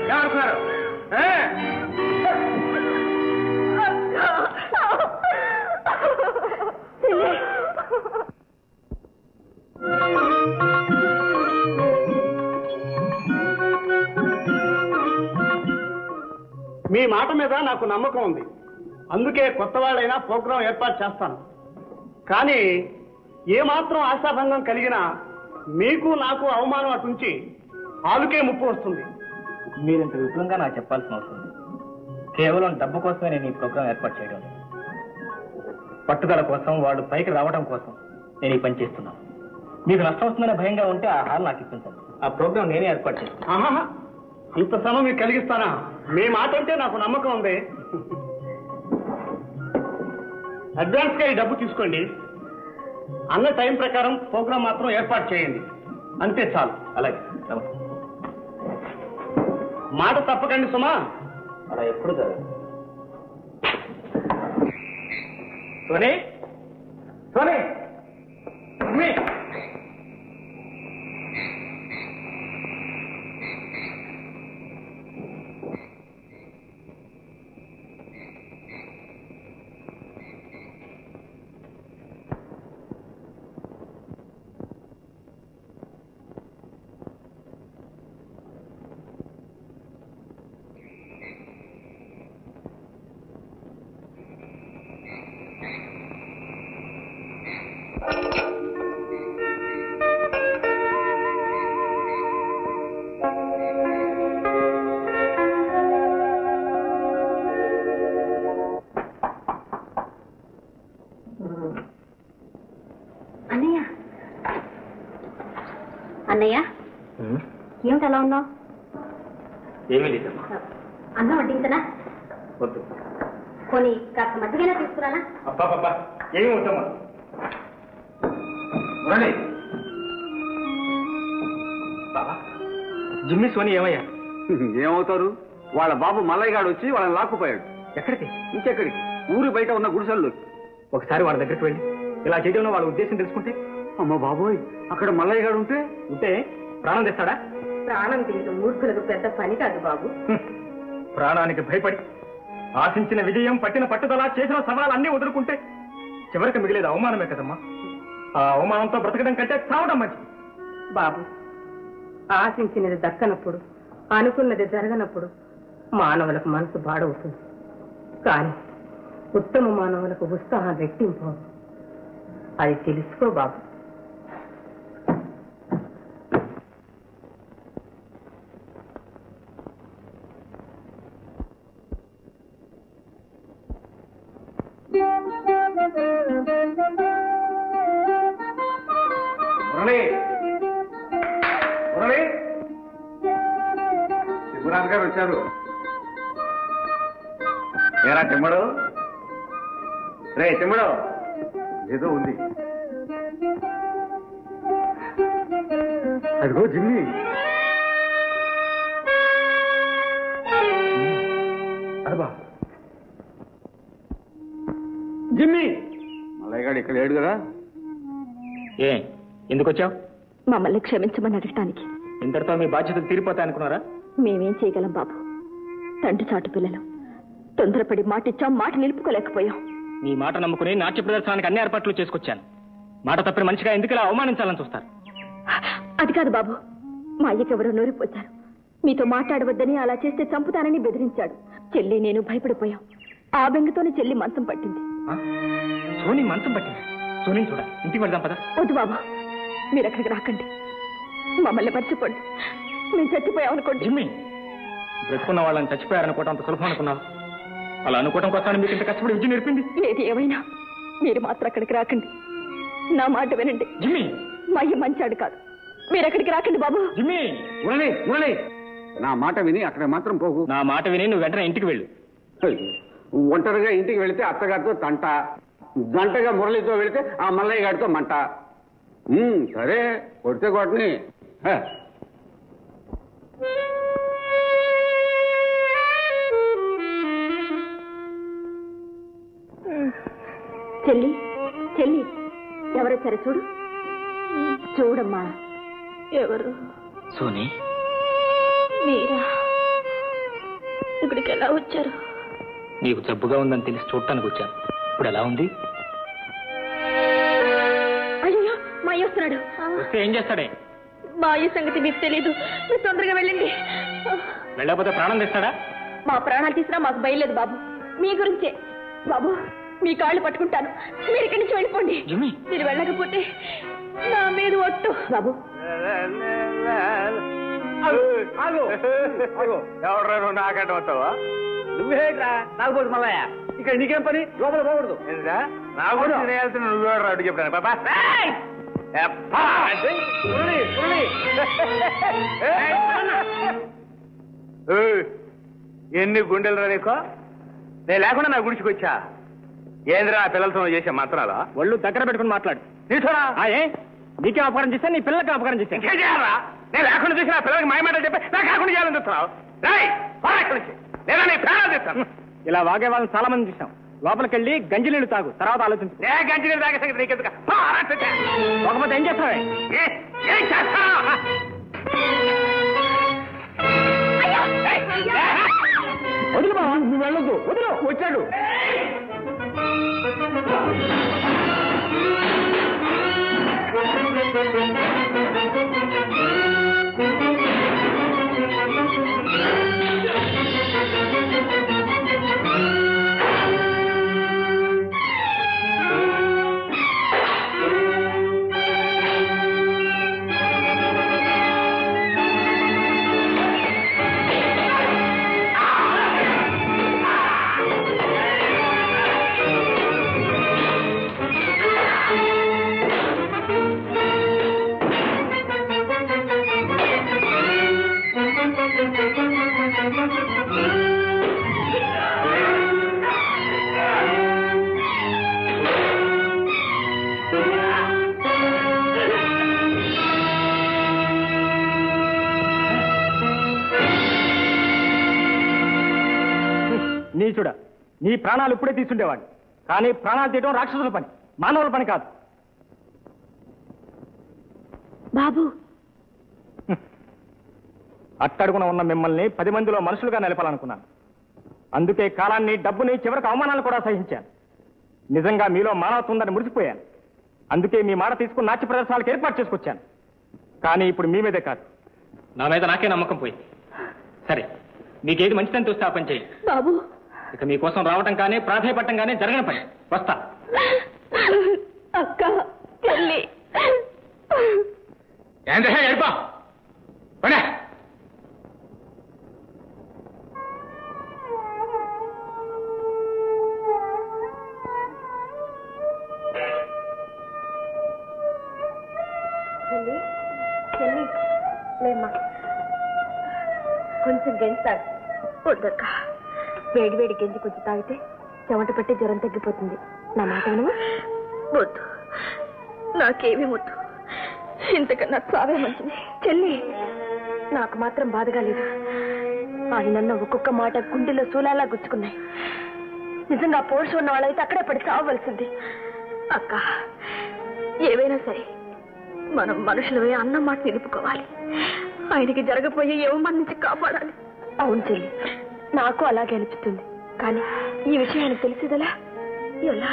ఏమనుకున్నారు ఏ? మీ మాట మీద నాకు నమ్మకం ఉంది అందుకే కొత్త వాళ్ళైనా ప్రోగ్రాం ఏర్పాటు చేస్తాను కానీ ఏమాత్రం ఆశాభంగం కలిగినా మీకు నాకు అవమానం అటుంచి ఆలుకే ముప్పు వస్తుంది మీరింత విపులంగా నాకు చెప్పాల్సిన అవసరం లేదు కేవలం డబ్బు కోసమే నేను ఈ ప్రోగ్రాం ఏర్పాటు చేయడం లేదు. పట్టుదల కోసం వాళ్ళు పైకి రావడం కోసం నేను ఈ పని చేస్తున్నాను మీకు నష్టం వస్తుందనే భయంగా ఉంటే ఆ హాల్ నాకు ఇప్పించండి ఆ ప్రోగ్రాం నేనే ఏర్పాటు చేస్తాను ఆహాహా, అంత శ్రమ మీకు కలిగిస్తానా మీ మాట అంటే నాకు నమ్మకం ఉంది అడ్వాన్స్ గా ఈ డబ్బు తీసుకోండి అన్న టైం ప్రకారం ప్రోగ్రాం మాత్రం ఏర్పాటు చేయండి అంతే చాలు అలాగే నమస్తే. మాట తప్పకండి సుమా అలా ఎప్పుడు జరగదు సోనీ సోనీ మమ్మీ! అన్నయ్య అన్నయ్య ఏమిటి అలా ఉన్నావు ఏమీ లేదమ్మా అన్నం వడ్డించనా వద్దు కొని కాస్త మధ్యగా తీసుకురానా అబ్బా ఏమి వద్దమ్మా మురళి బాబా జిమ్మి సోని ఏమయ్యా ఏమవుతారు వాళ్ళ బాబు మల్లయ్య గాడు వచ్చి వాళ్ళని లాక్కుపోయాడు ఎక్కడికి ఇంకెక్కడికి ఊరి బయట ఉన్న గుడిసెల్లో ఒకసారి వాళ్ళ దగ్గరికి వెళ్ళి ఇలా చేయడంలో వాళ్ళ ఉద్దేశం తెలుసుకుంటే అమ్మ బాబోయ్ అక్కడ మల్లయ్య గాడు ఉంటే ఉంటే ప్రాణం తెస్తాడా ప్రాణం తీయడం మూర్ఖులకు పెద్ద పని కాదు బాబు హ్మ్. ప్రాణానికి భయపడి ఆశించిన విజయం పట్టిన పట్టుదల చేసిన సవాలన్నీ వదులుకుంటే చివరికి మిగిలేదు అవమానమే కదమ్మా ఆ అవమానంతో బ్రతకడం కంటే చావడం మంచిది బాబు ఆశించినది దక్కనప్పుడు అనుకున్నది జరగనప్పుడు మానవులకు మనసు బాడవుతుంది కానీ ఉత్తమ మానవులకు ఉత్సాహం రెట్టింపు అది తెలుసుకో బాబు మురళి మురళి శివరాజ్ గారు వచ్చారు ఏరా చెమ్మడు రే చెమ్మడు ఏదో ఉంది అదిగో జిమ్మి అరబా జిమ్మి మల్లయ్య గారు ఇక్కడ లేడు కదా ఏ ఎందుకు వచ్చావు మమ్మల్ని క్షమించమని అడగటానికి ఇంతటితో మీ బాధ్యతలు తీరిపోతాయి అనుకున్నారా మేమేం చేయగలం బాబు తండ్రి చాటు పిల్లలు తొందరపడి మాట ఇచ్చాం మాట నిలుపుకోలేకపోయాం మీ మాట నమ్ముకుని నాట్య ప్రదర్శనానికి అన్ని ఏర్పాట్లు చేసుకొచ్చాను మాట తప్పిన మనిషిగా ఎందుకు ఇలా అవమానించాలని చూస్తారు అది కాదు బాబు మా అయ్యకి ఎవరో నూరిపోచారు మీతో మాట్లాడవద్దని అలా చేస్తే చంపుతానని బెదిరించాడు చెల్లి నేను భయపడిపోయాం ఆ బెంగతోనే చెల్లి మంచం పట్టింది ఆ? సోని మంచం పట్టింది సోని చూడ ఇంటికి వెళ్దాం పదా వద్దు బాబు మీరు అక్కడికి రాకండి మమ్మల్ని మర్చిపోండి మేము చచ్చిపోయామనుకోండి జిమ్మి బ్రతుకున్న వాళ్ళని చచ్చిపోయారనుకోవటం అంత సులభం అనుకున్నావు అలా అనుకోవటం కోసం మీకు ఇంత కష్టపడి విద్య నేర్పింది ఏది ఏమైనా మీరు మాత్రం అక్కడికి రాకండి నా మాట వినండి జిమ్మి మా అయ్య మంచాడు కాదు మీరు అక్కడికి రాకండి బాబు జిమ్మి మురళి మురళి నా మాట విని అక్కడ మాత్రం పోకు నా మాట విని నువ్వు వెంటనే ఇంటికి వెళ్ళు ఒంటరిగా ఇంటికి వెళితే అత్తగారితో తంట జంటగా మురళితో వెళితే ఆ మల్లయ్య గారితో మంట ఉమ్, సరే కొడితే కొట్టని హ. చెల్లి చెల్లి ఎవరొచ్చారో చూడు చూడమ్మా ఎవరు సోని మీరా ఎలా వచ్చారు నీకు జబ్బుగా ఉందని తెలిసి చూడటానికి వచ్చాను ఇప్పుడు ఎలా ఉంది అయ్యో మా అయ్య వస్తున్నాడు వస్తే ఏం చేస్తాడే మా అయ్య సంగతి మీకు తెలీదు మీరు తొందరగా వెళ్ళండి వెళ్ళకపోతే ప్రాణం తెస్తాడా మా ప్రాణాలు తీసినా మాకు భయలేదు బాబు మీ గురించే బాబు మీ కాళ్ళు పట్టుకుంటాను మీరు ఇక్కడి నుంచి వెళ్ళిపోండి జమి మీరు వెళ్ళకపోతే నా మీద ఒట్టు బాబు ఎవడరా నువ్వు నాకంటే వస్తావా నువ్వేట్రా నాకు పోదు మల్లయ్య ఇక్కడ నీకేం పని లోపల పోకూడదు ఏంటా నా గురించి నేయాల్సిన నువ్వెవడరా అడుగు చెప్పాను పాపా ఎప్పా! ఉరుడి, ఉరుడి. ఏయ్, ఎన్ని గుండెలు రా నీకు నేను లేకుండా నా గుడికి వచ్చా ఏంద్రా ఆ పిల్లలతో నువ్వు చేసే మంత్రాలా ఒళ్ళు దగ్గర పెట్టుకుని మాట్లాడు తీసుకురా ఆ, ఏ నీకే అపకారం చేశాను నీ పిల్లలకి అపకారం చేశాను ఇంకేం చేయాలా నేను లేకుండా చూసి నా పిల్లలకి మాయమాట చెప్పి నాకు కాకుండా చేయాలని చూస్తున్నావు రాయ్ పోరా ఇక్కడి నుంచి లేదా నీ ప్రాణాలు తెస్తాను ఇలా వాగే వాళ్ళని చాలా మంది చూసాం లోపలికి వెళ్ళి గంజి నీళ్లు తాగు తర్వాత ఆలోచించు నే గంజి నీళ్ళు తాగే సంగతి నీకెందుకు పోరా ఇక్కడి నుంచి. కాకపోతే ఏం చేస్తావే ఏ- ఏం చేస్తావు వదులు బావా నువ్వు వెళ్ళొద్దు వదులు వచ్చాడు నీచుడా నీ ప్రాణాలు ఇప్పుడే తీసుండేవాడు కానీ ప్రాణాలు తీయడం రాక్షసుల పని మానవుల పని కాదు బాబు అట్టడుగున ఉన్న మిమ్మల్ని పది మందిలో మనుషులుగా నిలపాలనుకున్నాను అందుకే కాలాన్ని డబ్బుని చివరికి అవమానాలు కూడా సహించాను నిజంగా మీలో మానవత్వం ఉందని మురిసిపోయాను అందుకే మీ మాట తీసుకుని నాట్య ప్రదర్శనలకు ఏర్పాటు చేసుకొచ్చాను కానీ ఇప్పుడు మీ మీదే కాదు నా మీద నాకే నమ్మకం పోయింది సరే మీకేది మంచిదని చూస్తే ఆ పని చేయి బాబు ఇక మీకోసం రావటం కానీ ప్రాధాయపడటం కానీ జరగని పని వస్తా అక్క చెల్లి ఏంటి ఎడిపా పనే చెల్లి చెల్లి లేమ్మా కొంచెం గంజి తాగు వద్దక్క వేడి వేడి గంజి కొంచెం తాగితే చెమట పట్టి జ్వరం తగ్గిపోతుంది నా మాట వినవా వద్దు నాకేమీ వద్దు ఇంతకన్నా చావే మంచిది చెల్లి నాకు మాత్రం బాధగా లేదు ఆయనన్న ఒక్కొక్క మాట గుండెలో సూలాలా గుచ్చుకున్నాయి నిజంగా పోష ఉన్న వాళ్ళైతే అక్కడే పడి చావవలసింది అక్క ఏవైనా సరే మనం మనుషులమే అన్న మాట నిలుపుకోవాలి ఆయనకి జరగబోయే యవమాన్ నుంచి కాపాడాలి అవును చెల్లి నాకు అలాగే అనిపిస్తుంది కానీ ఈ విషయం ఆయనకు తెలిసేదలా ఎలా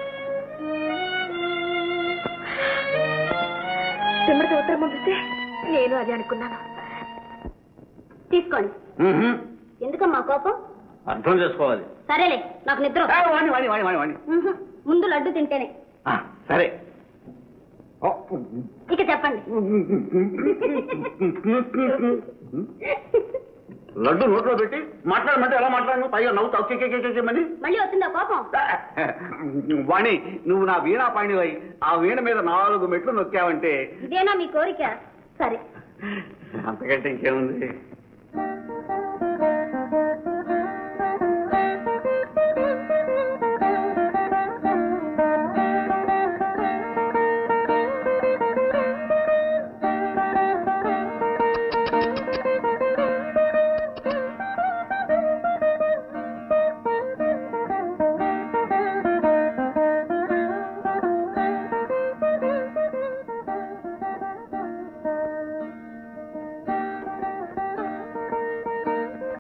తిమ్మడితో ఉత్తరం పంపిస్తే నేను అదే అనుకున్నాను తీసుకోండి ఎందుకమ్మా కోపం అర్థం చేసుకోవాలి సరేలే నాకు నిద్ర ఆ, వాణి వాణి వాణి వాణి వాణి మ్మ్హ్. ముందు లడ్డు తింటేనే ఆ, సరే ఓ. ఇక చెప్పండి లడ్డు నోట్లో పెట్టి మాట్లాడమంటే ఎలా మాట్లాడను పైగా నవ్వుతావు కిక్కిక్కిక్కిమని మళ్ళీ వచ్చిందా కోపం వాణి నువ్వు నా వీణా పాణివై ఆ వీణ మీద నాలుగు మెట్లు నొక్కావంటే ఇదేనా మీ కోరిక సరే అంతకంటే ఇంకేముంది